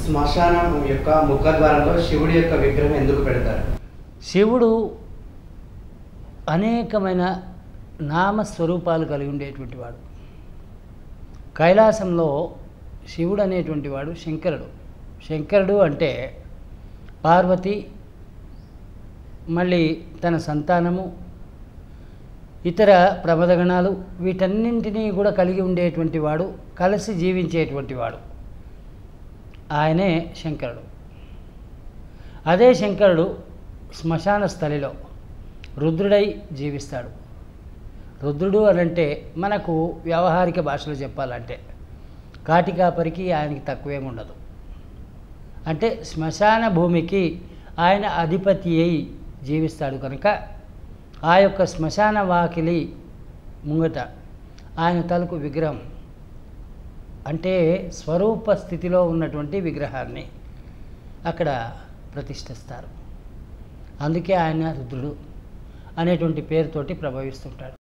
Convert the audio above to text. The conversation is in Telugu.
శ్మశానం యొక్క ముఖద్వారంలో శివుడి యొక్క విగ్రహం ఎందుకు పెడతారు శివుడు అనేకమైన నామస్వరూపాలు కలిగి ఉండేటువంటి వాడు కైలాసంలో శివుడు అనేటువంటి వాడు శంకరుడు శంకరుడు అంటే పార్వతి మళ్ళీ తన సంతానము ఇతర ప్రమదగణాలు వీటన్నింటినీ కూడా కలిగి ఉండేటువంటి వాడు కలిసి జీవించేటువంటి వాడు ఆయనే శంకరుడు అదే శంకరుడు శ్మశాన స్థలిలో రుద్రుడై జీవిస్తాడు రుద్రుడు అనంటే మనకు వ్యావహారిక భాషలో చెప్పాలంటే కాటికాపరికి ఆయనకి తక్కువేమి ఉండదు అంటే శ్మశాన భూమికి ఆయన అధిపతి అయి జీవిస్తాడు కనుక ఆ యొక్క శ్మశాన వాకిలి ముంగట ఆయన తలకు విగ్రహం అంటే స్వరూప స్థితిలో ఉన్నటువంటి విగ్రహాన్ని అక్కడ ప్రతిష్ఠిస్తారు అందుకే ఆయన రుద్రుడు అనేటువంటి పేరుతోటి ప్రభవిస్తుంటాడు